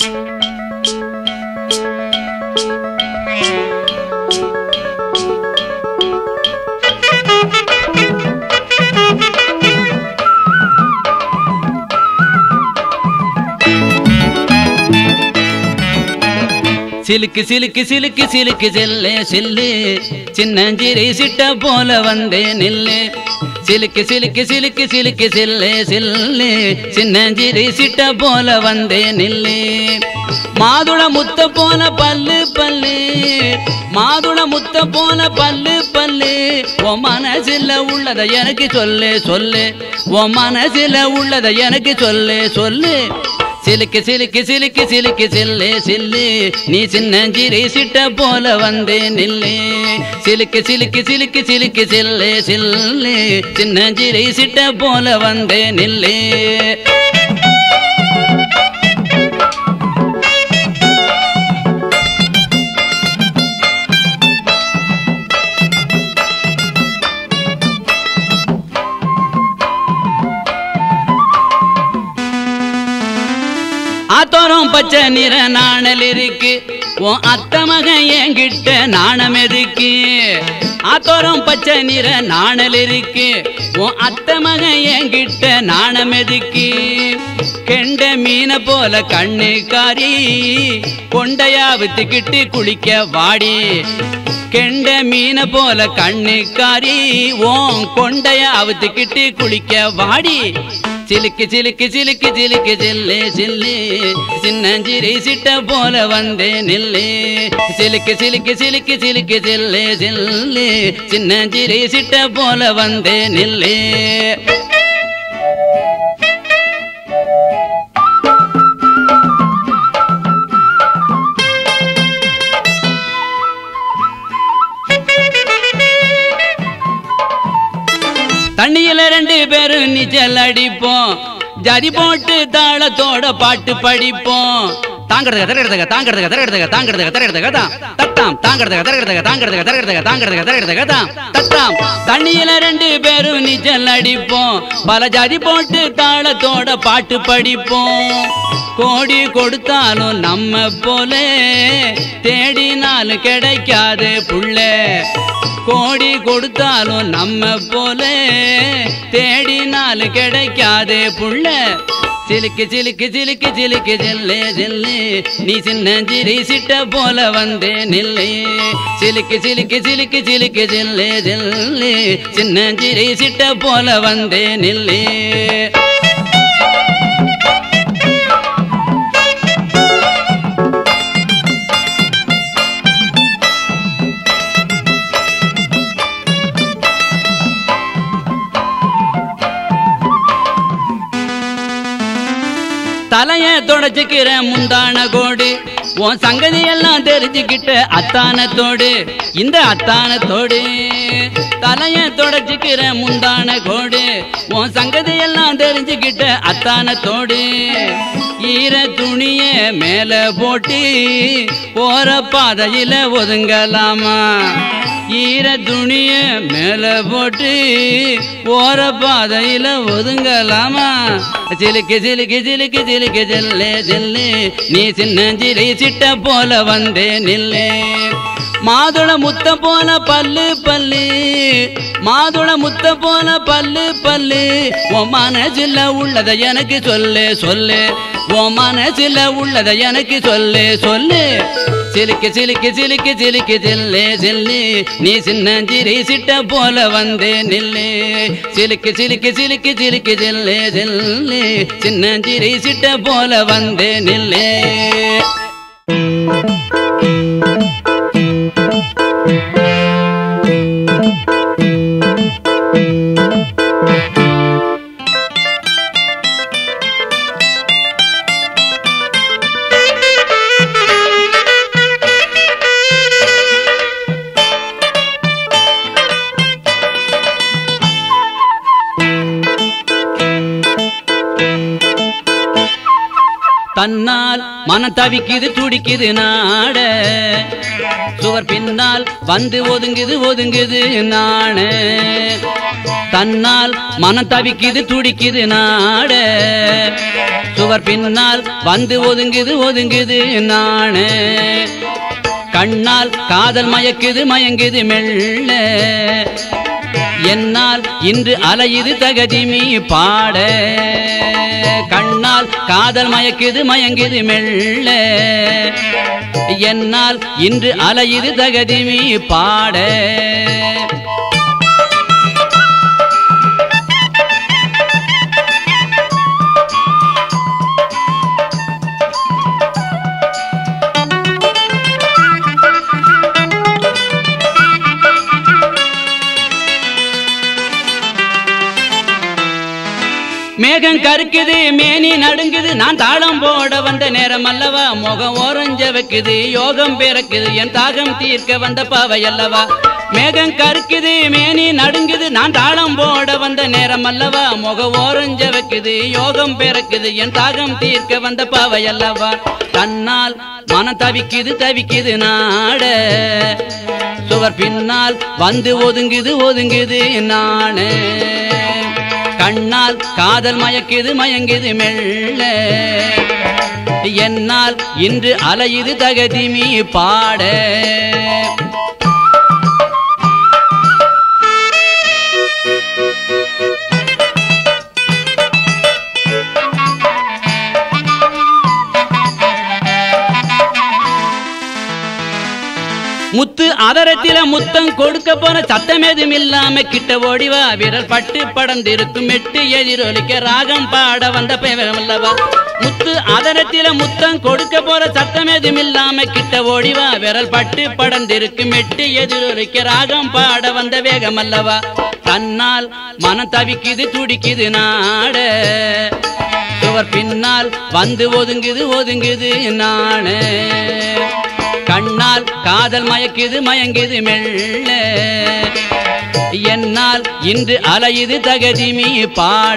சிலுக்கு சிலுக்கு சிலுக்கு சிலுக்கு செல்லே செல்லு சின்னஞ்சிறை சிட்ட போல வந்தே நில்லு சிலுக்கு சிலுக்கு சிலுக்கு சிலுக்கு செல்லே செல்லு சின்னஞ்சிறை சிட்ட போல வந்தே நில்லு மாதுள முத்த போல பல்லு பல்லு மாதுள முத்த போல பல்லு பல்லு உன் மனசில் உள்ளதை எனக்கு சொல்லு சொல்லு உன் மனசில் உள்ளதை எனக்கு சொல்லு சொல்லு சிலுக்கு சிலுக்கு சிலுக்கு சிலுக்கு சில்லு சில்லு நீ சின்னஞ்சிரி சிட்ட போல வந்து நில்லு சிலுக்கு சிலுக்கு சிலுக்கு சிலுக்கு சில்லு சில்லு சின்னஞ்சிரி சிட்ட போல வந்து நில்லு ஆத்தோரம் பச்சை நிற நாணல் இருக்கு உன் அத்த மகன் என்கிட்ட நாணம் எதுக்கு ஆத்தோரம் பச்சை நிற நாணல் இருக்கு உன் அத்த மகன் என்கிட்ட நாணம் எதுக்கு கெண்ட மீனை போல கண்ணு காரி கொண்டையா வித்துக்கிட்டு குளிக்க வாடி கெண்ட மீனை போல கண்ணு காரி ஓன் கொண்டைய அவுத்துக்கிட்டு குளிக்க வாடி சிலுக்கு சிலுக்கு சிலுக்கு சிலுக்கு சில்லு சில்லு சின்னஞ்சிரி சிட்ட போல வந்தே நில்லு சிலுக்கு சிலுக்கு சிலுக்கு சிலுக்கு சில்லு சில்லு சின்னஞ்சிரி சிட்ட போல வந்தே நில்லு தண்ணியில ரெண்டு பேரும் நீச்சல் அடிப்போம் ஜதி போட்டு தாளத்தோட பாட்டு படிப்போம் தாங்கிறதுக்கு தரகிறதுக்கு தாங்கிறதுக்கு தரகிறதுக்கு தாங்கிறதுக்கு தரகிறதுக்கு தான் தட்டாம் தாங்கிறதுக்கு தரகிறதுக்கு தாங்கிறதுக்கு தரகிறதுக்கு தாங்கிறதுக்கு தரகிறதுக்கு தான் தட்டாம் தண்ணியில ரெண்டு பேரும் நீச்சல் அடிப்போம் பல ஜாதி போட்டு தாளத்தோட பாட்டு படிப்போம் கோடி கொடுத்தாலும் நம்ம போல தேடினாலும் கிடைக்காது புள்ள கோடி கொடுத்தாலும் நம்ம போல தேடினாலும் கிடைக்காது புள்ள சிலுக்கு சிலுக்கு சிலுக்கு சிலுக்கு ஜெல்லு ஜெல்லு நீ சின்னஞ்சிரி சிட்ட போல வந்தே நில்லு சிலுக்கு சிலுக்கு சிலுக்கு சிலுக்கு ஜெல்லு ஜெல்லு சின்னஞ்சிரி சிட்ட போல வந்தே நில்லு தலைய தொடச்சுக்கிற முந்தான கோடு உன் சங்கதி எல்லாம் தெரிஞ்சுக்கிட்ட அத்தானத்தோடு இந்த அத்தானத்தோடு தலைய தொடச்சுக்கிற முந்தான கோடு உன் சங்கதி எல்லாம் தெரிஞ்சுக்கிட்ட அத்தானத்தோடு ஈர துணிய மேல போட்டு போற பாதையில ஒதுங்கலாமா ஈர துணிய மேல போட்டு போற பாதையில ஒதுங்கலாமா சிலுக்கு சிலுக்கு சிலுக்கு சிலுக்கு ஜெல்லு ஜெல்லு நீ சின்னஞ்சிரை சிட்ட போல வந்தே நில்லு மாதுள முத்த போன பல்லு பல்லு மாதுள முத்த போன பல்லு பல்லு உன் மனசில் உள்ளதை எனக்கு சொல்லு சொல்லு உன் மனசில் உள்ளதை எனக்கு சொல்லு சொல்லு சிலுக்கு சிலுக்கு சிலுக்கு சிலுக்கு ஜெல்லு ஜெல்லு நீ சின்னஞ்சிரி சிட்ட போல வந்தே நில்லு சிலுக்கு சிலுக்கு சிலுக்கு சிலுக்கு ஜெல்லு ஜெல்லு சின்னஞ்சிரி சிட்ட போல வந்தே நில்லு தன்னால் மனம் தவிக்குது துடிக்குது நாட சுவர் பின்னால் வந்து ஒதுங்குது ஒதுங்குது நாண தன்னால் மனம் தவிக்குது துடிக்குது நாட சுவர் பின்னால் வந்து ஒதுங்குது ஒதுங்குது நாண கண்ணால் காதல் மயக்குது மயங்குது மெல்ல என்னால் இன்று அலையுது தகதிமி பாட கண்ணால் காதல் மயக்குது மயங்குது மெல்ல என்னால் இன்று அலையுது தகதிமி பாட மேகம் கருக்குது மேனி நடுங்குது நான் தாளம் போட வந்த நேரம் அல்லவா முகம் ஓரஞ்ச வைக்குது யோகம் பிறக்குது என் தாகம் தீர்க்க வந்த பாவை அல்லவா மேகம் கருக்குது மேனி நடுங்குது நான் தாளம் போட வந்த நேரம் அல்லவா முக ஓரஞ்ச வைக்குது யோகம் பிறக்குது என் தாகம் தீர்க்க வந்த பாவை அல்லவா தன்னால் மனம் தவிக்குது தவிக்குது நாட சுவர் பின்னால் வந்து ஒதுங்குது ஒதுங்குது நானே கண்ணால் காதல் மயக்குது மயங்குது மெல்ல என்னால் இன்று அலையுது தகதிமி பாட முத்து அதரத்தில முத்தம் கொடுக்க போன சத்தம் எதுவும் இல்லாம கிட்ட ஓடிவா விரல் பட்டு படந்திருக்கும் மெட்டு எதிரொலிக்க ராகம் பாட வந்த பேரம் அல்லவா முத்து அதரத்தில முத்தம் கொடுக்க போற சத்தம் எதுவும் இல்லாம கிட்ட ஓடிவா விரல் பட்டு படந்திருக்கும் மெட்டு எதிரொலிக்க ராகம் பாட வந்த வேகம் அல்லவா தன்னால் மனம் தவிக்குது துடிக்குது நாட சுவர் பின்னால் வந்து ஒதுங்குது ஒதுங்குது நானே கண்ணால் காதல் மயக்குது மயங்குது மெல்ல என்னால் இன்று அலையுது தகதிமி பாட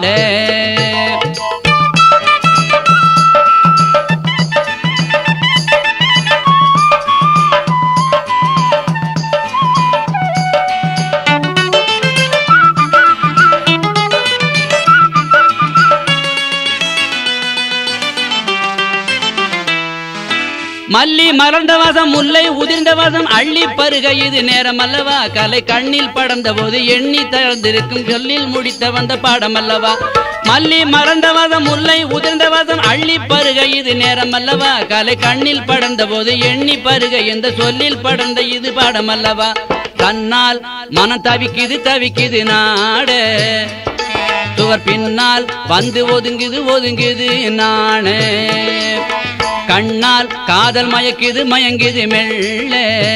மல்லி மலர்ந்த வாசம் முல்லை உதிர்ந்த வாசம் அள்ளி பருக இது நேரம் அல்லவா கலை கண்ணில் படர்ந்த போது எண்ணி தளர்ந்திருக்கும் சொல்லில் முடித்த வந்த பாடம் அல்லவா மல்லி மலர்ந்த வாசம் முல்லை உதிர்ந்த வாசம் அள்ளி பருக இது நேரம் அல்லவா கலை கண்ணில் படர்ந்த போது எண்ணி பருக இந்த சொல்லில் படர்ந்த இது பாடம் அல்லவா தன்னால் மனம் தவிக்குது தவிக்குது நாட சுவர் பின்னால் வந்து ஒதுங்குது ஒதுங்குது நானே கண்ணால் காதல் மயக்குது மயங்குது மெல்ல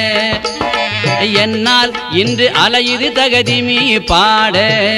என்னால் இன்று அலையுது தகதிமி பாட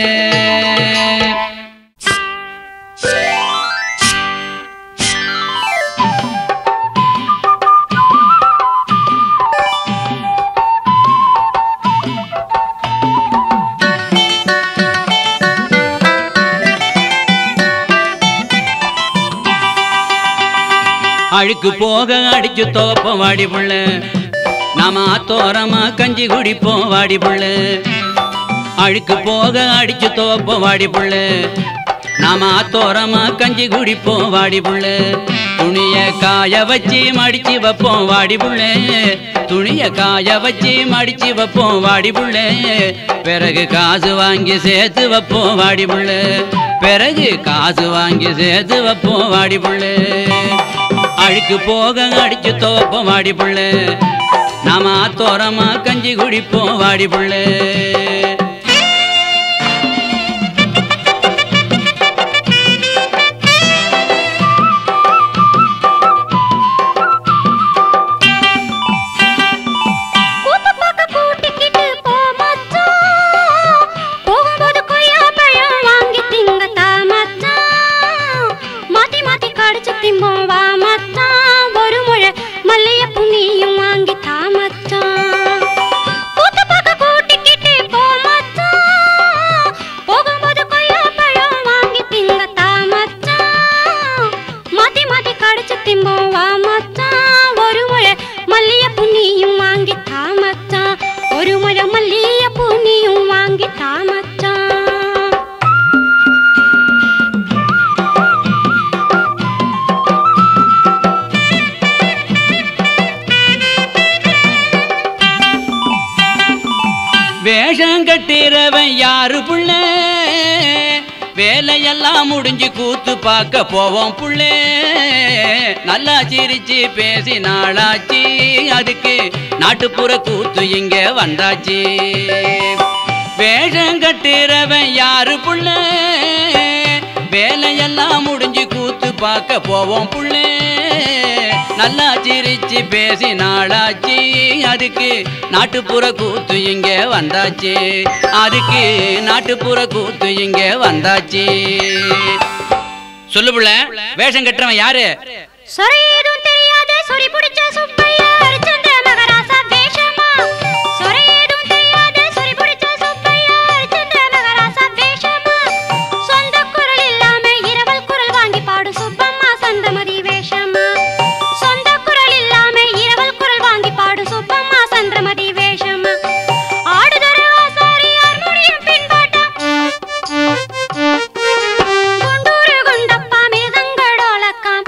அழுக்கு போக அடிச்சு தோப்போம் வாடி புள்ள நாம ஆத்தோரமா கஞ்சி குடிப்போம் வாடி புள்ள அழுக்கு போக அடிச்சு தோப்போம் வாடி புள்ள நாம ஆத்தோரமா கஞ்சி குடிப்போம் வாடி புள்ள துணிய காய வச்சு மடிச்சு வைப்போம் வாடி புள்ள துணிய காய வச்சு மடிச்சு வைப்போம் வாடி புள்ள பிறகு காசு வாங்கி சேர்த்து வைப்போம் வாடி புள்ள பிறகு காசு வாங்கி சேர்த்து வைப்போம் வாடி புள்ள அழுக்கு போக அடிச்சு தோப்போம் வாடி புள்ள நாம ஆத்தோரமா கஞ்சி குடிப்போம் வாடி புள்ள கூத்து பார்க்க கூட்டிக்கிட்டு போ மச்சான். போகும்போது கொய்யாப்பழம் வாங்கி திங்கத்தா மச்சான். மாத்தி மாத்தி கடிச்சு திம்போம் வா மச்சான். ஒரு முழ மல்லிகைப்பூ நீயும் வாங்கி தா மச்சான். கூத்து பார்க்க கூட்டிக்கிட்டு போ வேஷம் கட்டிறவன் யாரு புள்ள வேலையெல்லாம் முடிஞ்சு கூத்து பார்க்க போவோம் புள்ளே நல்லா சிரிச்சு பேசி நாளாச்சு அதுக்கு நாட்டுப்புற கூத்து இங்க வந்தாச்சு வேஷம் கட்டுறவன் யாரு புள்ள வேலையெல்லாம் முடிஞ்சு கூத்து பார்க்க போவோம் புள்ளே நல்லா சிரிச்சு பேசி நாளாச்சு அதுக்கு நாட்டுப்புற கூத்து இங்க வந்தாச்சு அதுக்கு நாட்டுப்புற கூத்து இங்க வந்தாச்சு சொல்லு புள்ள வேஷம் கட்டுறவன் யாரு சொரி ஏதும் தெரியாத சொரி பிடிச்ச சுப்பையா அரிச்சந்திர மகராசா வேஷமா சொரி ஏதும் தெரியாத சொரி பிடிச்ச சுப்பையா அரிச்சந்திர மகராசா வேஷமா சொந்த குரல் இல்லாம இரவல் குரல் வாங்கி பாடும் சுப்பம்மா சந்தமதி வேஷமா சொந்த குரல் இல்லாம இரவல் குரல் வாங்கி பாடும் சுப்பம்மா சந்திரமதி வேஷமா ஆடுதர ஆசாரி ஹார்மோனியம் பின்பாட்டம் குண்டூரு குண்டப்பா மிருதங்களோலக்கம்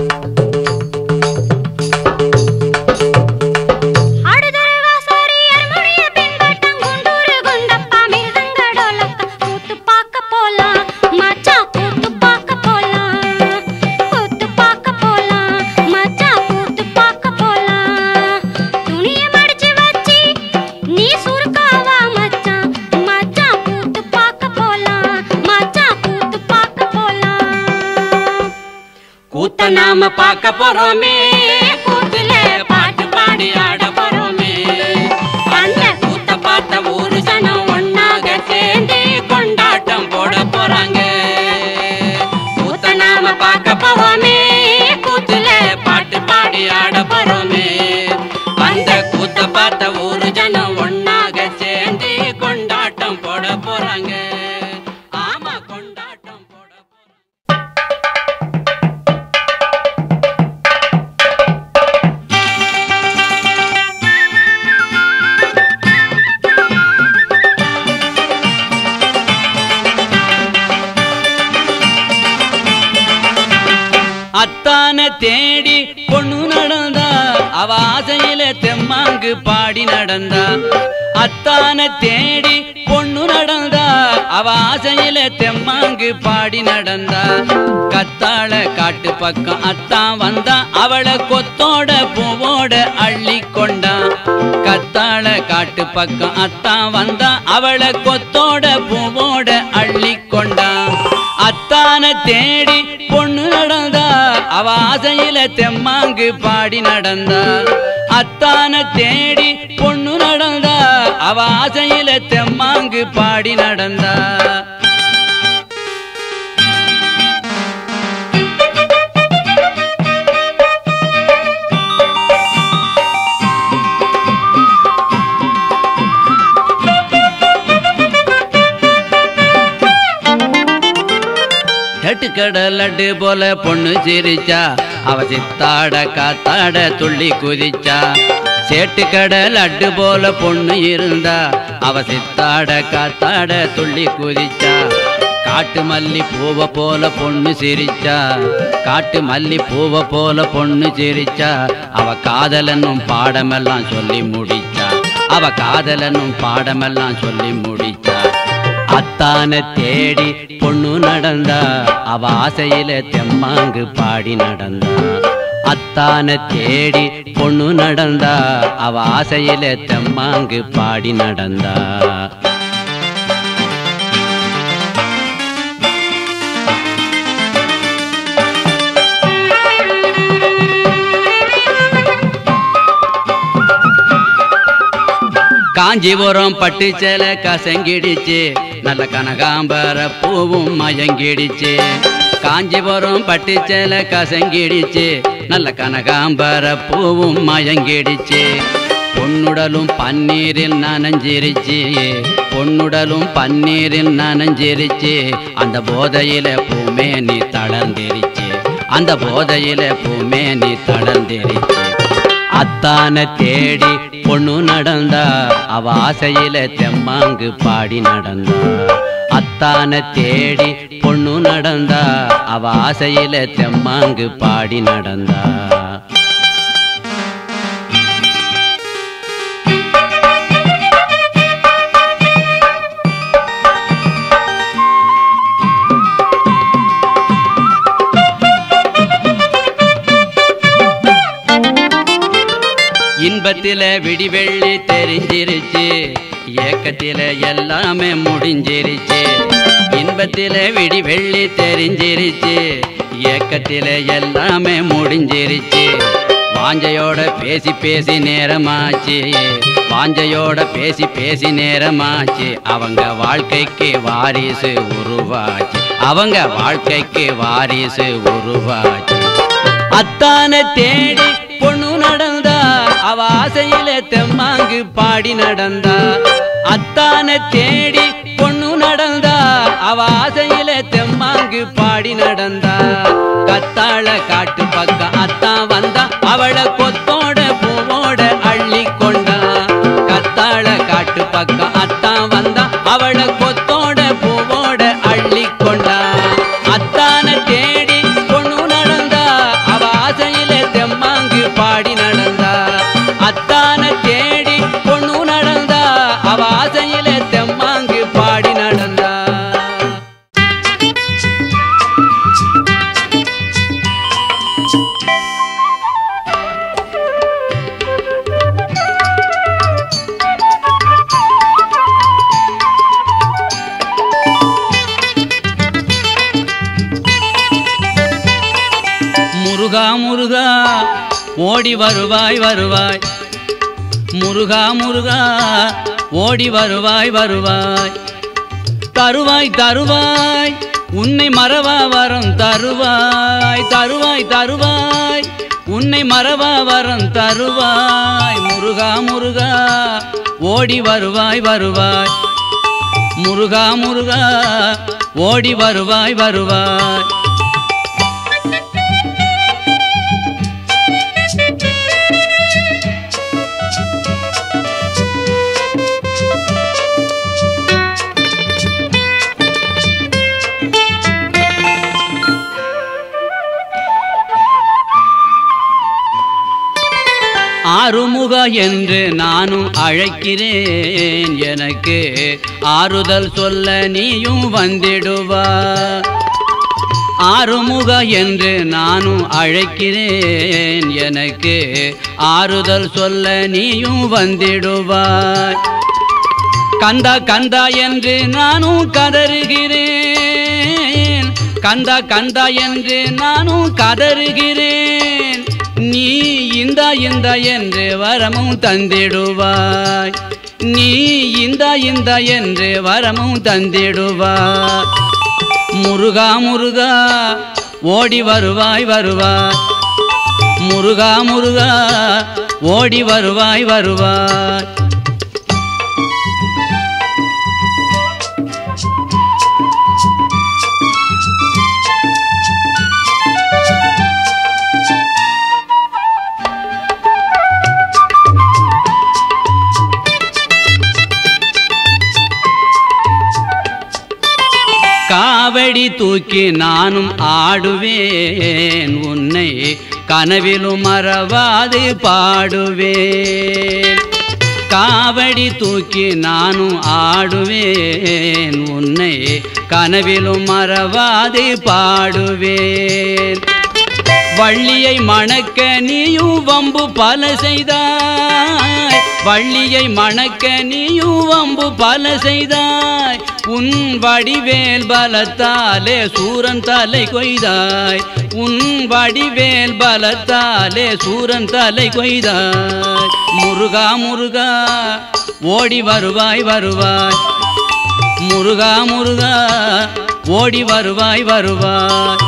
ஆடுதரவாசாரி அருமுடிய பின்பட்டம் குண்டூரு குண்டப்பா மிருதங்களோலக்கம் கூத்து பார்க்க போலாம் மச்சான் கூத்து பார்க்க போலாம் கூத்து பார்க்க போலாம் மச்சான் கூத்து பார்க்க போலாம் துணிய மடிச்சு வச்சி நீ சுருக்காவா மச்சான் மச்சான் கூத்து பார்க்க போலாம் மச்சான் கூத்து பார்க்க போலாம் கூத்த நாம பார்க்க போறோமே கூத்துல பாட்டு பாடி ஆட போறோமே அந்த கூத்த பார்த்த ஊரு ஜனம் ஒன்னாக சேர்ந்து கொண்டாட்டம் போட போறாங்க கூத்த நாம பார்க்க போறோமே கூத்துல பாட்டு பாடி ஆட போறோமே அந்த கூத்த பார்த்த ஊரு ஜனம் ஒன்னாக சேர்ந்து கொண்டாட்டம் போட போறாங்க ஆமா கொண்டாட்டம் போட போறாங்க அத்தான தேடி பொண்ணு நடந்தா அவ ஆசையில தெம்மாங்கு பாடி நடந்தா அத்தான தேடி பொண்ணு நடந்தா அவ ஆசையில தெம்மாங்கு பாடி நடந்தா கத்தாழ காட்டு பக்கம் அத்தான் வந்தா அவளை கொத்தோட பூவோட அள்ளி கொண்டா கத்தாழ காட்டு பக்கம் அத்தான் வந்தா அவளை கொத்தோட பூவோட அள்ளி கொண்டா அத்தான தேடி பொண்ணு நடந்தா அவ ஆசையில தெம்மாங்கு பாடி நடந்தா அத்தான தேடி பொண்ணு நடந்தா அவ ஆசையில தெம்மாங்கு பாடி நடந்தா கடல் லட்டு போல பொண்ணு சிரிச்சா அவ சித்தாட காத்தாட துள்ளி குதிச்சா சேட்டு கடல் லட்டு போல பொண்ணு இருந்தா அவ சித்தாட காத்தாட துள்ளி குதிச்சா காட்டு மல்லி பூவை போல பொண்ணு சிரிச்சா காட்டு மல்லி பூவை போல பொண்ணு சிரிச்சா அவ காதலனும் பாடமெல்லாம் சொல்லி முடிச்சா அவ காதலனும் பாடமெல்லாம் சொல்லி முடிச்சா அத்தான தேடி பொண்ணு நடந்தா அவ ஆசையில தெம்மாங்கு பாடி நடந்தா அத்தான தேடி பொண்ணு நடந்தா அவ ஆசையில தெம்மாங்கு பாடி நடந்தா காஞ்சிபுரம் பட்டு சேலை கசங்கிடுச்சு நல்ல கனகாம்பர பூவும் மயங்கிடுச்சு காஞ்சிபுரம் பட்டு சேலை கசங்கிடுச்சு நல்ல கனகாம்பர பூவும் மயங்கிடுச்சு பொன்னுடலும் பன்னீரில் நனைஞ்சிருச்சு பொன்னுடலும் பன்னீரில் நனைஞ்சிருச்சு அந்த போதையில பூமே நீ தளர்ந்திருச்சு அந்த போதையில பூமே நீ தளர்ந்திருச்சு அத்தான தேடி பொண்ணு நடந்தா அவ ஆசையில தெம்மாங்கு பாடி நடந்தா அத்தான தேடி பொண்ணு நடந்தா அவ ஆசையில தெம்மாங்கு பாடி நடந்தா இன்பத்தில விடிவெள்ளி தெரிஞ்சிருச்சு ஏக்கத்தில எல்லாமே முடிஞ்சிருச்சு இன்பத்தில விடிவெள்ளி தெரிஞ்சிருச்சு ஏக்கத்தில எல்லாமே முடிஞ்சிருச்சு வாஞ்சையோட பேசி பேசி நேரமாச்சு வாஞ்சையோட பேசி பேசி நேரமாச்சு அவங்க வாழ்க்கைக்கு வாரிசு உருவாச்சு அவங்க வாழ்க்கைக்கு வாரிசு உருவாச்சு அத்தான தேடி பொண்ணு நடந்தா அவ ஆசையில தெம்மாங்கு பாடி நடந்தா அத்தான தேடி பொண்ணு நடந்தா அவ ஆசையில தெம்மாங்கு பாடி நடந்தா கத்தாழ காட்டு பக்கம் அத்தான் வந்தா அவளை கொத்தோட பூவோட அள்ளி கொண்டா கத்தாழ காட்டு பக்கம் அத்தான் வந்தா அவளை கொத்தோட பூவோட அள்ளி கொண்டா அத்தான தேடி பொண்ணு நடந்தா அவ ஆசையில தெம்மாங்கு பாடி நடந்தா அத்தான தேடி பொண்ணு நடந்தா அவ ஆசையில தெம்மாங்கு பாடி நடந்தா முருகா முருகா ஓடி வருவாய் வருவாய் முருகா முருகா ஓடி வருவாய் வருவாய் தருவாய் தருவாய் உன்னை மறவா வரம் தருவாய் தருவாய் தருவாய் உன்னை மறவா வரம் தருவாய் முருகா முருகா ஓடி வருவாய் வருவாய் முருகா முருகா ஓடி வருவாய் வருவாய் ஆறுமுக என்று நானும் அழைக்கிறேன் எனக்கு ஆறுதல் சொல்ல நீயும் வந்திடுவா ஆறுமுக என்று நானும் அழைக்கிறேன் எனக்கு ஆறுதல் சொல்ல நீயும் வந்திடுவாய் கந்தா கந்தா என்று நானும் கதறுகிறேன் கந்தா கந்தா என்று நானும் கதறுகிறேன் நீ இந்த இந்த என்று வரமும் தந்திடுவாய் நீ இந்த இந்த என்று வரமும் தந்திடுவாய் முருகா முருகா ஓடி வருவாய் வருவாய் முருகா முருகா ஓடி வருவாய் வருவாய் காவடி தூக்கி நானும் ஆடுவேன் உன்னை கனவிலும் மறவாது பாடுவேன் காவடி தூக்கி நானும் ஆடுவேன் உன்னை கனவிலும் மறவாது பாடுவேன் வள்ளியை மணக்க நீயும் வம்பு பல செய்தாய் வள்ளியை மணக்க நீயும் வம்பு பல செய்தாய் உன் வடிவேல் பலத்தாலே சூரன் தலை கொய்தாய் உன் வடிவேல் பலத்தாலே சூரன் தலை கொய்தாய் முருகா முருகா ஓடி வருவாய் வருவாய் முருகா முருகா ஓடி வருவாய் வருவாய்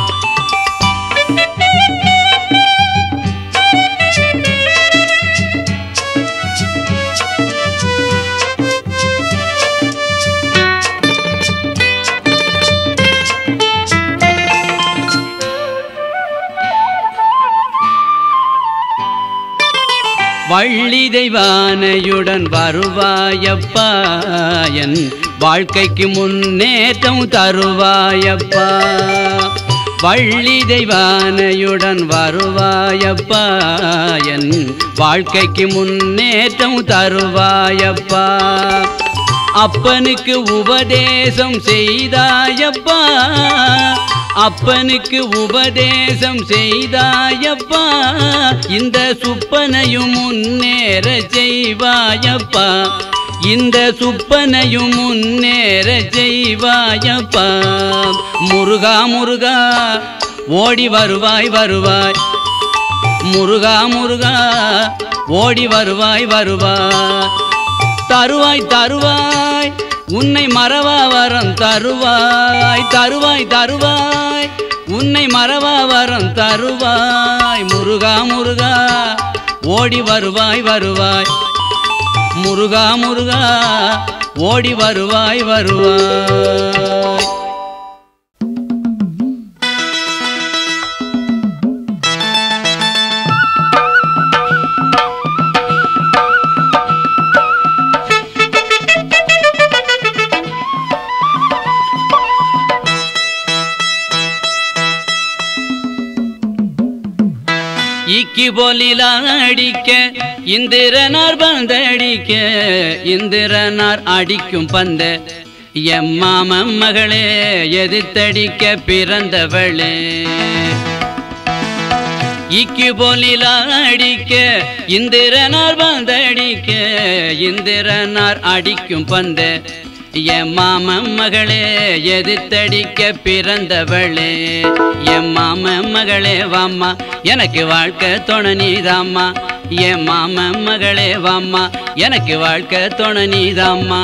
வள்ளி தெய்வானையுடன் வருவாயப்பா என் வாழ்க்கைக்கு முன்னேற்றம் தருவாயப்பா வள்ளி தெய்வானையுடன் வருவாயப்பா என் வாழ்க்கைக்கு முன்னேற்றம் தருவாயப்பா அப்பனுக்கு உபதேசம் செய்தாயப்பா அப்பனுக்கு உபதேசம் செய்தாயப்பா இந்த சுப்பனையும் முன்னேற செய்வாயப்பா இந்த சுப்பனையும் முன்னேற செய்வாயப்பா முருகா முருகா ஓடி வருவாய் வருவாய் முருகா முருகா ஓடி வருவாய் வருவாய் தருவாய் தருவாய் உன்னை மறவா வரம் தருவாய் தருவாய் தருவாய் உன்னை மறவா வரம் தருவாய் முருகா முருகா ஓடி வருவாய் வருவாய் முருகா முருகா ஓடி வருவாய் வருவாய் இக்கி போலில அடிக்க இந்திரனார் பந்தடிக்க இந்திரனார் அடிக்கும் பந்த எம்மாமன் மகளே எதிர்த்தடிக்க பிறந்தவளே இக்கி போலில அடிக்க இந்திரனார் பந்தடிக்க இந்திரனார் அடிக்கும் பந்த என் மாமன் மகளே எதிர்த்தடிக்க பிறந்தவளே என் மாமன் மகளே வாம்மா எனக்கு வாழ்க்கை துணை நீதாம்மா என் மாமன் மகளே வாம்மா எனக்கு வாழ்க்கை துணை நீதாம்மா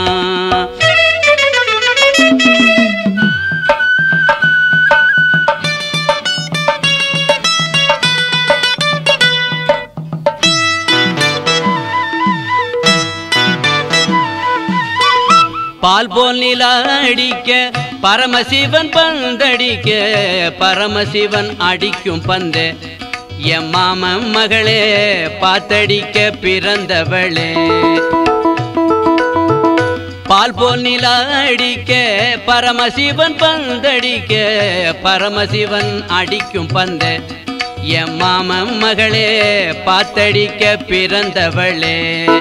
பால் போல் நிலா அடிக்க பரமசிவன் பந்தடிக்க பரமசிவன் அடிக்கும் பந்து என் மாமன் மகளே பாத்தடிக்க பிறந்தவளே பால் போல் நிலா அடிக்க பரமசிவன் பந்தடிக்க பரமசிவன் அடிக்கும் பந்து என் மாமன் மகளே பாத்தடிக்க பிறந்தவளே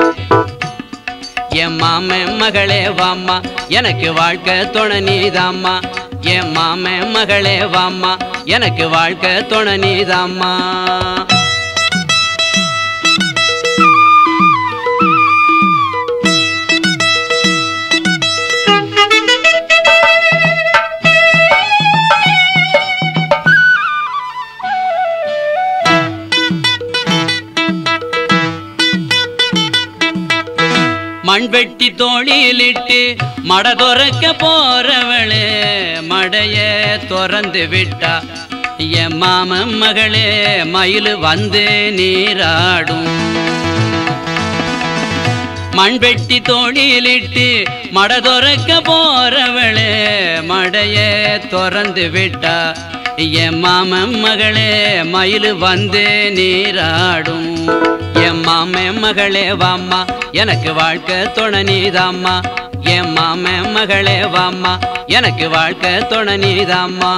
என் மாமன் மகளே வாம்மா எனக்கு வாழ்க்கை துணை நீதாம்மா என் மாமன் மகளே வாம்மா எனக்கு வாழ்க்கை துணை நீதாம்மா மண்வெட்டி தோளிலிட்டு மட துறக்க போறவளே மடைய திறந்து விட்டா என் மாமன் மகளே மயில் வந்து நீராடும் மண்வெட்டி தோளிலிட்டு மட துறக்க போறவளே மடைய திறந்து விட்டா என் மாமன் மகளே மயில் வந்து நீராடும் என் மாமன் மகளே வாம்மா எனக்கு வாழ்க்கை துணை நீதாம்மா என் மாமன் மகளே வாம்மா எனக்கு வாழ்க்கை துணை நீதாம்மா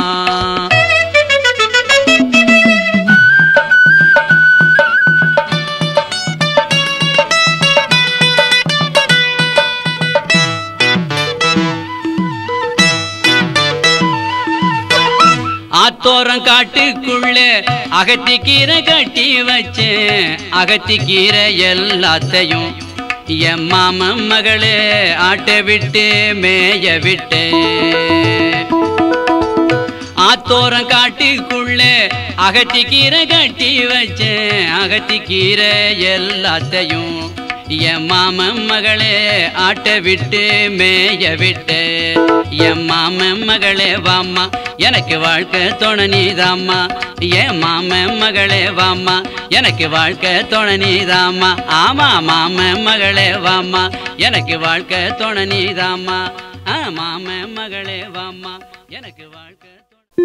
ஆத்தோரம் காட்டுக்குள்ளே அகத்திக்கீரை கட்டி வச்சேன் அகத்திக்கீரை எல்லாத்தையும் என் மாமன் மகளே ஆட்டை விட்டு மேய விட்டேன் ஆத்தோரம் காட்டுக்குள்ளே அகத்திக்கீரை கட்டி வச்சேன் அகத்திக்கீரை எல்லாத்தையும் என் மாமன் மகளே ஆட்டை விட்டு மேய விட்டு என் மாமன் மகளே வாம்மா எனக்கு வாழ்க்கை துணை நீதாம்மா என் மாமன் மகளே வாம்மா எனக்கு வாழ்க்கை துணை நீதாம்மா ஆமா மாமன் மகளே வாம்மா எனக்கு வாழ்க்கை துணை நீதாம்மா ஆ மாமன் மகளே வாம்மா எனக்கு வாழ்க்கை துணை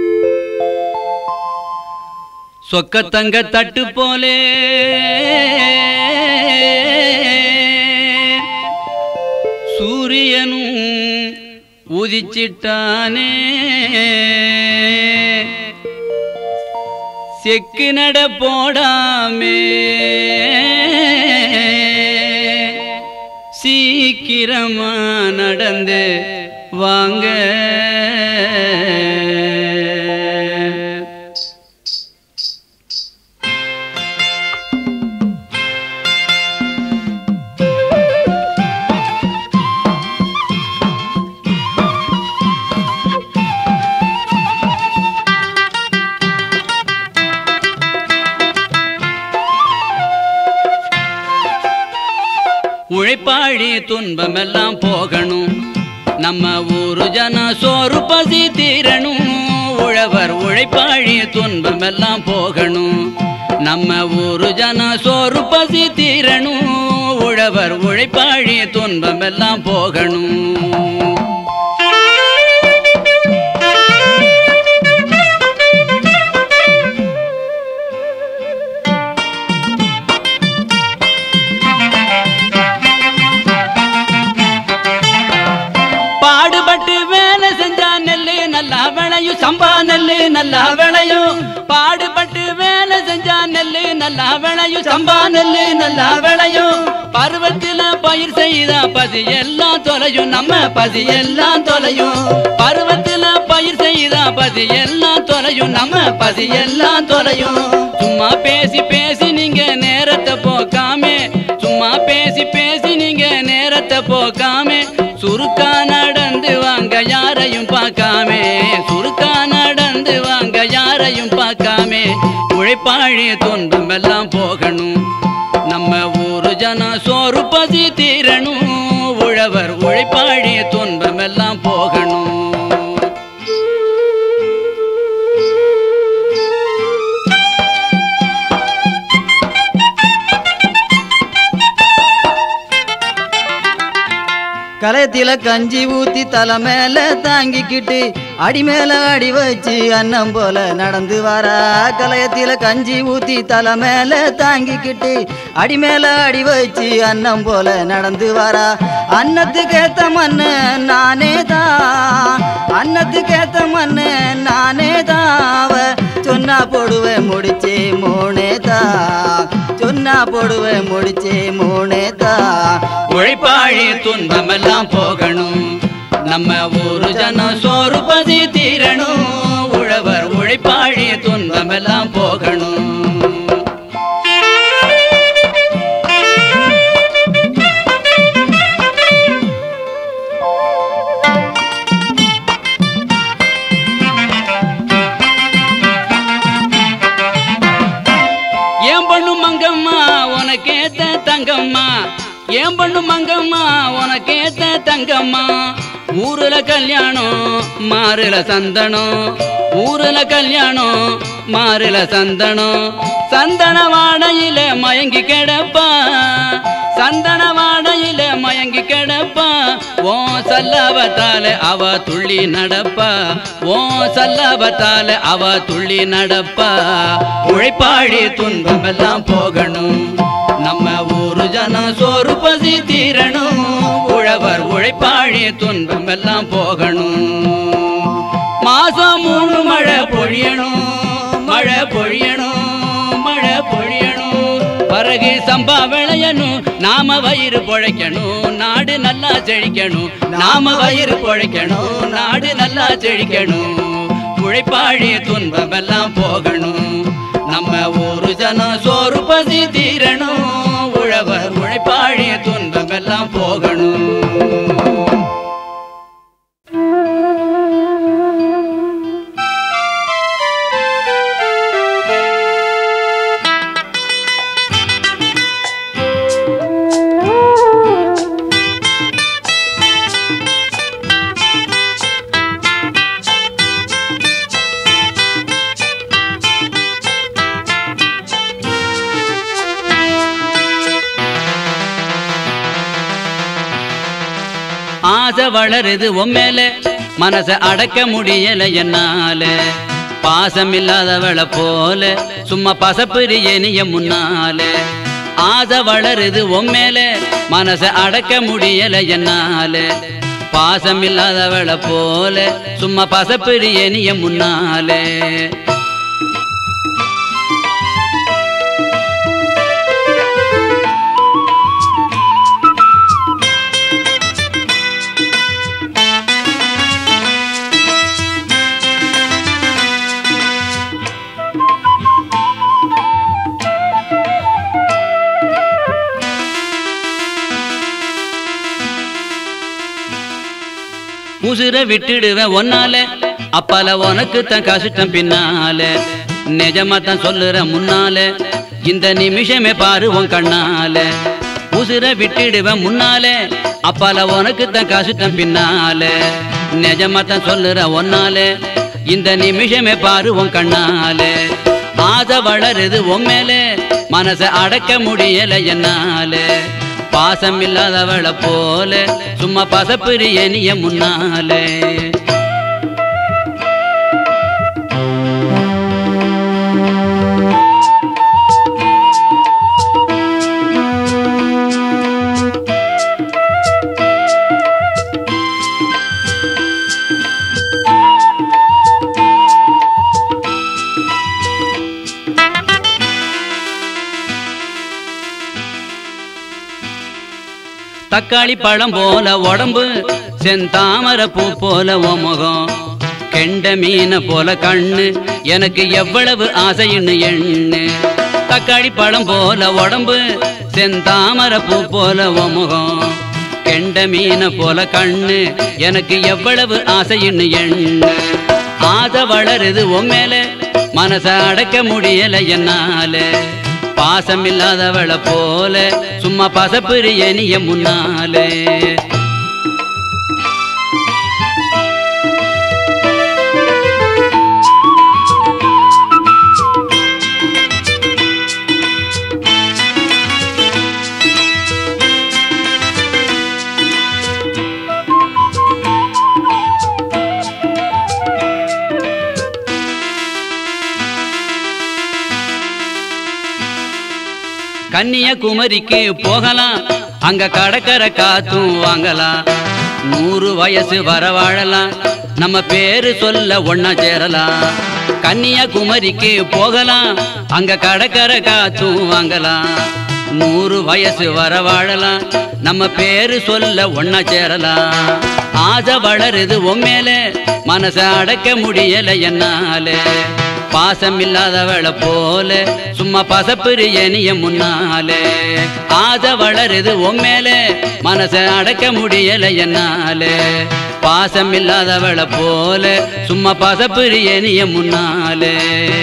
சொக்கத்தங்க தட்டு போலே சூரியனும் உதிச்சிட்டானே செக்கு நட போடாமே சீக்கிரமா நடந்து வாங்க உழைப்பாழி துன்பமெல்லாம் போகணும் நம்ம ஊரு ஜன சோறு பசி தீரணும் உழவர் உழைப்பாழி துன்பமெல்லாம் போகணும் நம்ம ஊரு ஜன சோறு பசி தீரணும் உழவர் உழைப்பாழி துன்பமெல்லாம் போகணும் பாடுபட்டு வேலை செஞ்சா நெல்லு நல்லா விளையும் சம்பா நெல்லு நல்லா விளையும் பாடுபட்டு வேலை செஞ்சா நெல்லு நல்லா விளையும் சம்பா நெல்லு நல்லா விளையும் பருவத்தில பயிர் செய்தா பசி எல்லாம் தொலையும் நம்ம பசி எல்லாம் தொலையும் பருவத்தில பயிர் செய்தா பசி எல்லாம் தொலையும் நம்ம பசி எல்லாம் தொலையும் சும்மா பேசி பேசி நீங்க நேரத்தை போக்காமே சும்மா பேசி பேசி நீங்க நேரத்தை போக்காமே சுருக்கா நடந்து வாங்க யாரையும் பார்க்காமே சுருக்கா நடந்து வாங்க யாரையும் பார்க்காமே உழைப்பாழி துன்பம் எல்லாம் போகணும் நம்ம ஊரு ஜன சோறு பசி தீரணும் உழவர் உழைப்பாழி துன்பம் எல்லாம் போகணும் கலயத்தில கஞ்சி ஊத்தி தலை மேல தாங்கிக்கிட்டு அடி மேல அடி வச்சு அன்னம் போல நடந்து வாரா கலயத்தில கஞ்சி ஊத்தி தலை மேல தாங்கிக்கிட்டு அடி மேல அடி வச்சு அன்னம் போல நடந்து வாரா அன்னத்துக்கு ஏத்த மண்ணு நானே தான் அன்னத்துக்கு ஏத்த மண்ணு நானே தான் அவ சொன்னா போடுவேன் முடிச்சே மூணே தான் சொன்னா போடுவேன் முடிச்சே மூணே தான் உழைப்பாழி துன்பமெல்லாம் போகணும் நம்ம ஊரு ஜன சோறு பசி தீரணும் உழவர் உழைப்பாழி துன்பமெல்லாம் போகணும் ஏன் பண்ணு மங்கம்மா உனக்கேத்த தங்கம்மா ஏன் பண்ணு மங்கம்மா உனக்கேத்த தங்கம்மா ஊருல கல்யாணம் மாறுல சந்தனம் ஊருல கல்யாணம் மாறுல சந்தனம் சந்தன வாடையில மயங்கி கிடப்பா சந்தன வாடையில மயங்கி கிடப்பா ஓ சல்லாபத்தால அவ துள்ளி நடப்பா ஓ சல்லாபத்தால அவ துள்ளி நடப்பா உழைப்பாழி துன்பம் எல்லாம் போகணும் நம்ம ஊரு ஜன சோறு பசி தீரணும் உழவர் உழைப்பாழி துன்பம் எல்லாம் போகணும் மாசம் மூணு மழை பொழியணும் மழை பொழியணும் மழை பொழியணும் பறகு சம்பா விளையணும் நாம வயிறு பொழைக்கணும் நாடு நல்லா செழிக்கணும் நாம வயிறு பொழைக்கணும் நாடு நல்லா செழிக்கணும் உழைப்பாழி துன்பம் எல்லாம் போகணும் நம்ம ஊரு ஜனம் சோறு பசி தீரணும் உழவர் உழைப்பாழி துன்பம் எல்லாம் போகணும் ஆசை வளருது உம்மேல மனச அடக்க முடியல என்னால பாசம் இல்லாதவளை போல சும்மா பசப்பிரிய நீய முன்னால ஆசை வளருது உம்மேல மனச அடக்க முடியல என்னால பாசம் இல்லாதவளை போல சும்மா பசப்பிரிய நீய முன்னாலே உசுர விட்டுடுவேன் ஒன்னால அப்பால உனக்கு தான் கஷ்டம் பின்னால நிஜமா தான் சொல்லுற முன்னால இந்த நிமிஷமே பாரு உன் கண்ணால உசுர விட்டுடுவேன் முன்னாலே அப்பால உனக்கு தான் கஷ்டம் பின்னாலே நிஜமாத்தான் சொல்லுற ஒன்னாலே இந்த நிமிஷமே பாரு உன் கண்ணாலே ஆசை வளருது உன் மேலே மனசை அடக்க முடியல என்னாலே பாசம் இல்லாதவளை போல சும்மா பசப்பிரிய நீய முன்னாலே தக்காளி பழம் போல உடம்பு செந்தாமர பூ போல உன் முகம் கெண்ட மீனை போல கண்ணு எனக்கு எவ்வளவு ஆசைன்னு எண்ணு தக்காளி பழம் போல உடம்பு செந்தாமர பூ போல உன் முகம் கெண்ட மீனை போல கண்ணு எனக்கு எவ்வளவு ஆசைன்னு எண்ணு ஆசை வளருது உன் மேல மனச அடக்க முடியல என்னால பாசம் இல்லாதவளை போல சும்மா பசப்பிரிய நீய முன்னாலே கன்னியாகுமரிக்கு போகலாம் அங்க கடற்கரை காத்தும் வாங்கலாம் நூறு வயசு வர வாழலாம் நம்ம பேரு சொல்ல ஒன்னா சேரலாம் கன்னியாகுமரிக்கு போகலாம் அங்க கடற்கரை காத்தும் வாங்கலாம் நூறு வயசு வர வாழலாம் நம்ம பேரு சொல்ல ஒன்னா சேரலாம் ஆசை வளருது உன் மனச அடக்க முடியல என்னாலே பாசம் இல்லாதவளை போல சும்மா பசப்பிரிய நீய முன்னாலே ஆசை வளருது உன் மனச அடக்க முடியல என்னாலே பாசம் இல்லாதவளை போல சும்மா பசப்பிரிய நீய முன்னாலே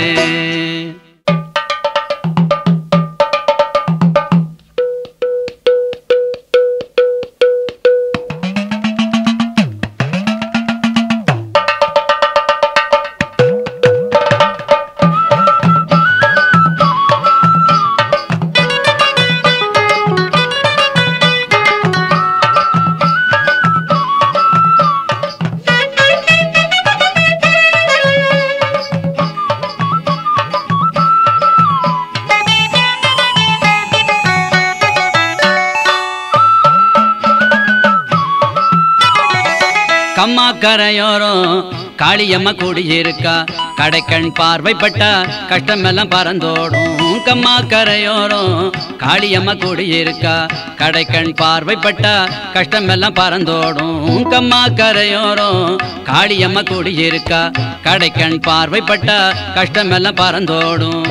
கம்மா கரையோரம் காளியம்மா குடியிருக்கா கடைக்கண் பார்வைப்பட்டா கஷ்டமெல்லாம் பறந்தோடும் கம்மா கரையோரம் காளியம்மா குடியிருக்கா கடைக்கண் பார்வைப்பட்டா கஷ்டமெல்லாம் பறந்தோடும் கம்மா கரையோரம் காளியம்மா குடியிருக்கா கடைக்கண் பார்வைப்பட்டா கஷ்டமெல்லாம் பறந்தோடும்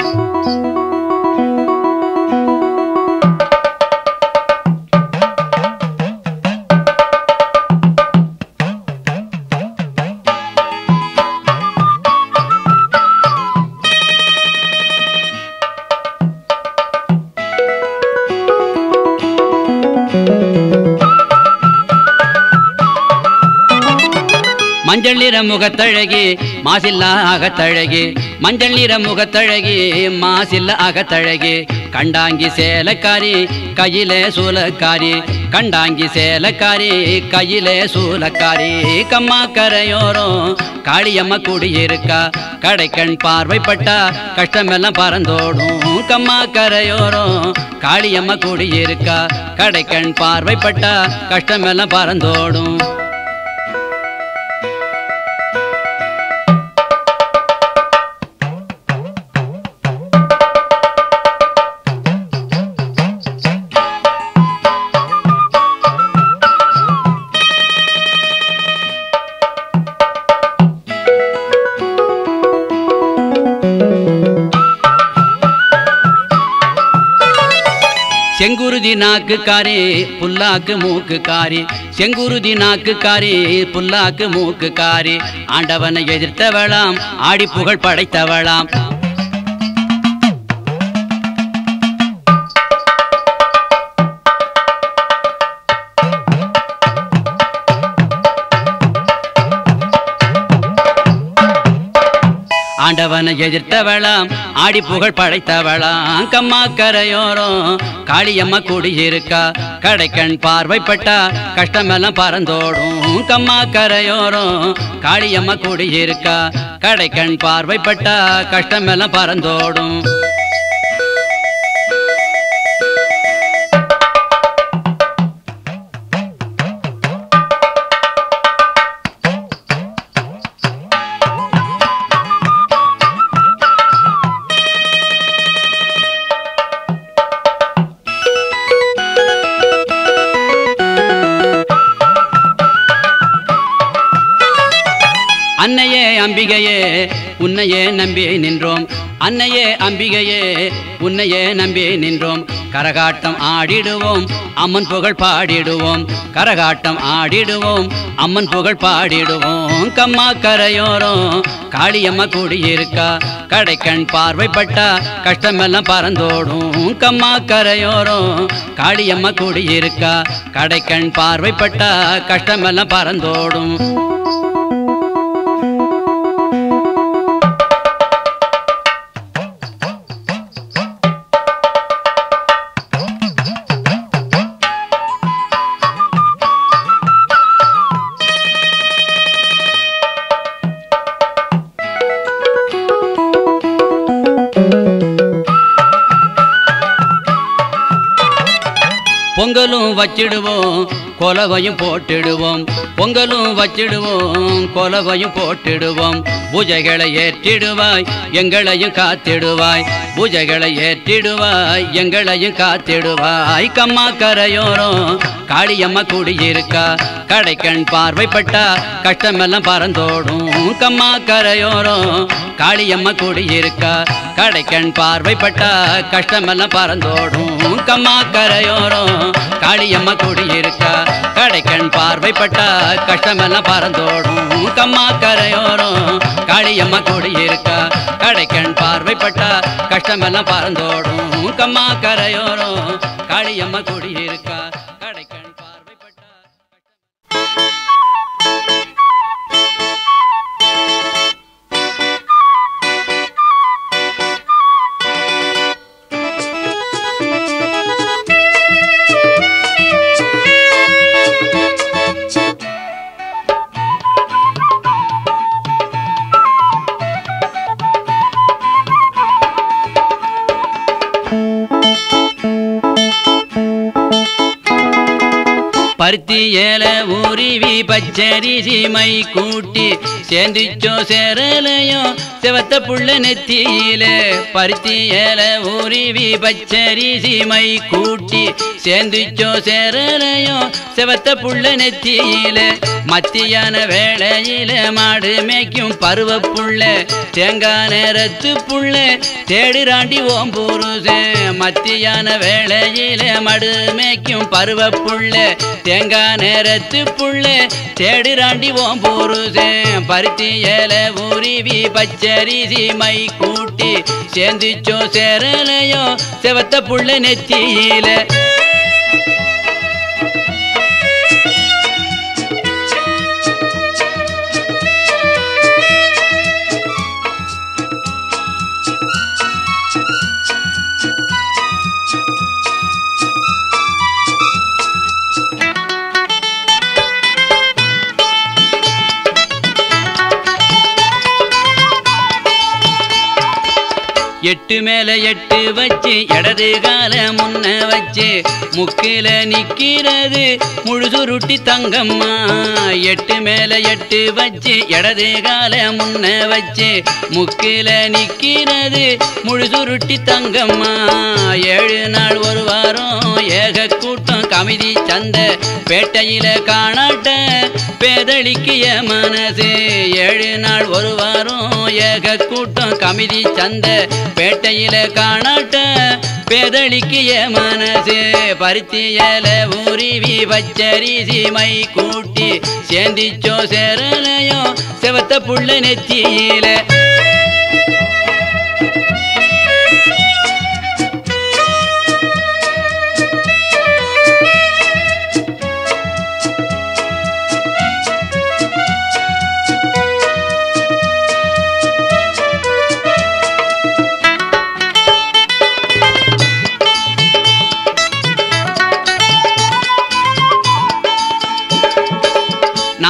மஞ்சள் நிற முகத்தழகி மாசில்லா அகத்தழகி மஞ்சள் நிற முகத்தழகி மாசில்ல அகத்தழகி கண்டாங்கி சேலக்காரி கையிலே சூலக்காரி கண்டாங்கி சேலக்காரி கையிலே சூலக்காரி கம்மா கரையோரம் காளியம்மா குடியிருக்கா கடைக்கண் பார்வைப்பட்டா கஷ்டமெல்லாம் பறந்தோடும் கம்மா கரையோரம் காளியம்மா குடியிருக்கா கடைக்கண் பார்வைப்பட்டா கஷ்டமெல்லாம் பறந்தோடும் செங்குருதி நாக்கு காரி புல்லாக்கு மூக்கு காரி செங்குருதி நாக்கு காரி புல்லாக்கு மூக்கு காரி ஆண்டவனை எதிர்த்தவளாம் ஆடி புகழ் படைத்தவளாம் ஆண்டவனை எதிர்த்தவளாம் ஆடி புகழ் படைத்தவளாம் கம்மா கரையோரம் காளியம்மா குடியிருக்கா கடைக்கண் பார்வைப்பட்டா கஷ்டமெல்லாம் பறந்தோடும் கம்மா கரையோரம் காளியம்மா குடியிருக்கா கடைக்கண் பார்வைப்பட்டா கஷ்டமெல்லாம் பறந்தோடும் அன்னையே அம்பிகையே உன்னையே நம்பி நின்றோம் அன்னையே அம்பிகையே உன்னையே நம்பி நின்றோம் கரகாட்டம் ஆடிடுவோம் அம்மன் புகழ் பாடிடுவோம் கரகாட்டம் ஆடிடுவோம் அம்மன் புகழ் பாடிடுவோம் கம்மா கரையோரம் காளியம்மா குடியிருக்கா கடைக்கண் பார்வைப்பட்டா கஷ்டமெல்லாம் பறந்தோடும் கம்மா கரையோரம் காளியம்மா குடியிருக்கா கடைக்கண் பார்வைப்பட்டா கஷ்டமெல்லாம் பறந்தோடும் பொங்கலும் வச்சிடுவோம் கொலவையும் போட்டிடுவோம் பொங்கலும் வச்சிடுவோம் கொலவையும் போட்டிடுவோம் பூஜைகளை ஏற்றிடுவாய் எங்களையும் காத்திடுவாய் பூஜைகளை ஏற்றிடுவாய் எங்களையும் காத்திடுவாய் கம்மா கரையோரம் காளியம்மா குடியிருக்கா கடைக்கண் பார்வைப்பட்டா கஷ்டமெல்லாம் பறந்தோடும் கம்மா கரையோரம் காளியம்மா குடியிருக்கா கடைக்கண் பார்வைப்பட்டா கஷ்டமெல்லாம் பறந்தோடும் கம்மா கரையோரம் காளியம்மா குடியிருக்கா கடைக்கண் பார்வைப்பட்டா கஷ்டமெல்லாம் பறந்தோடும் கம்மா கரையோரம் காளியம்மா குடியிருக்கா கடைக்கண் பார்வைப்பட்டா கஷ்டமெல்லாம் பறந்தோடும் கம்மா கரையோரம் காளியம்மா குடியிருக்கா கடைக்கண் பார்வைப்பட்டா பருத்தி ஏல உருவி பச்சரிசி மை கூட்டி சேர்ந்துச்சோ சேரலையோ செவத்த புள்ள நெத்தியில பருத்தி ஏல உருவி பச்சரிசி மை கூட்டி சேர்ந்துச்சோ சேரலையோ செவத்த புள்ள நெத்தியில மத்தியான வேளையில மாடு மேய்க்கும் பருவ புள்ள தேங்காய் நேரத்து புள்ள தேடுறாண்டி ஓம் புருஷன் மத்தியான வேளையில மடு மேய்க்கும் பருவ புள்ள தேங்காய் நேரத்து புள்ள தேடுறாண்டி ஓம் புருஷன் பருத்தி ஏல உருவி பச்சரிசி மை கூட்டி சேர்ந்துச்சோ சேரலையோ செவத்த புள்ள நெத்தியில எட்டு மேல எட்டு வச்சு இடது கால முன்ன வச்சு முக்கில நிக்கிறது முழுதுருட்டி தங்கம்மா எட்டு மேல எட்டு வச்சு இடது கால முன்ன வச்சு முக்கில நிக்கிறது முழுதுருட்டி தங்கம்மா ஏழு நாள் ஒரு வாரம் ஏக கூட்டம் கமிதி சந்த பேட்டையில காணாட்ட பேதளிக்கிய மனசு ஏழு நாள் ஒரு வாரம் ஏக கூட்டம் கமிதி சந்த பேட்டையில காணாட்ட பேதளிக்கிய மனசு பருத்தியல உருவி பச்சரிசி மை கூட்டி சேந்திச்சோ சேரலையோ செவத்த புள்ள நெத்தியில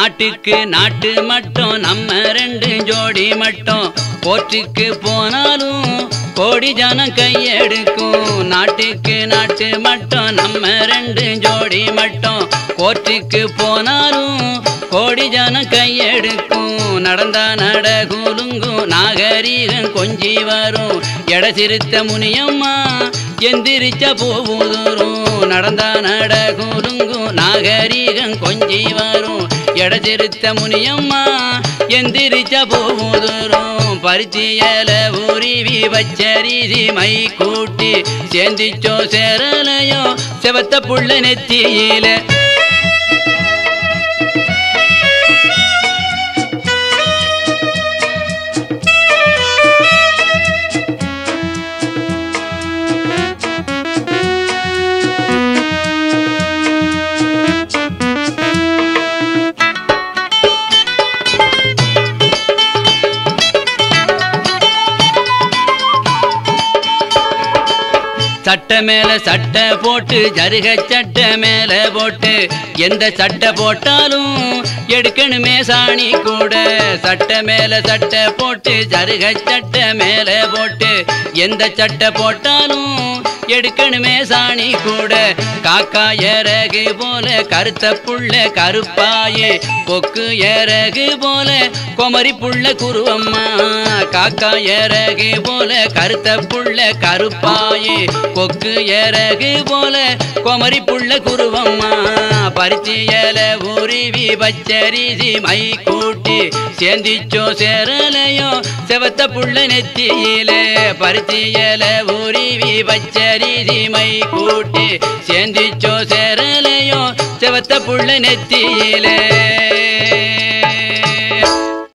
நாட்டுக்கு நாட்டு மட்டும் நம்ம ரெண்டு ஜோடி மட்டும் போற்றுக்கு போனாலும் கோடி ஜனம் கையெடுக்கும் நாட்டுக்கு நாட்டு மட்டும் நம்ம ரெண்டு ஜோடி மட்டும் கோர்ட்டுக்கு போனாலும் கோடி ஜனம் கையெடுக்கும் நடந்தா நட குலுங்கும் நாகரீகம் கொஞ்சி வரும் எட சிறுத்த முனியம்மா எந்திரிச்ச போவதுரும் நடந்தா நட குலுங்கும் நாகரீகம் கொஞ்சி வரும் எட சிறுத்த முனியம்மா எந்திரிச்ச போவதுரும் பரிச்சியல உருவி வச்சரிசி மை கூட்டி சேர்ந்திச்சோ சேரலையோ செவத்த புள்ள நெத்தியில சட்டை மேல சட்டை போட்டு ஜருக சட்டை மேல போட்டு எந்த சட்டை போட்டாலும் எடுக்கணுமே சாணி கூட சட்டை மேல சட்டை போட்டு ஜருக சட்டை மேல போட்டு எந்த சட்டை போட்டாலும் எடுக்கணுமே சாணி கூட காக்கா ஏறகு போல கருத்த புள்ள கருப்பாயே கொக்கு ஏறகு போல குமரி புள்ள குருவம்மா காக்கா ஏறகு போல கருத்த புள்ள கருப்பாயே கொக்கு ஏறகு போல குமரி புள்ள குருவம்மா பறிச்சு ஏல உருவி பச்சரிசி மை கூட்டி சேர்ந்திச்சோ சேரலையோ செவத்த புள்ள நெத்தியிலே பறிச்சு ஏல உருவி பச்சரிசி மை கூட்டி சேர்ந்திச்சோ சேரலையோ செவத்த புள்ள நெத்தியிலே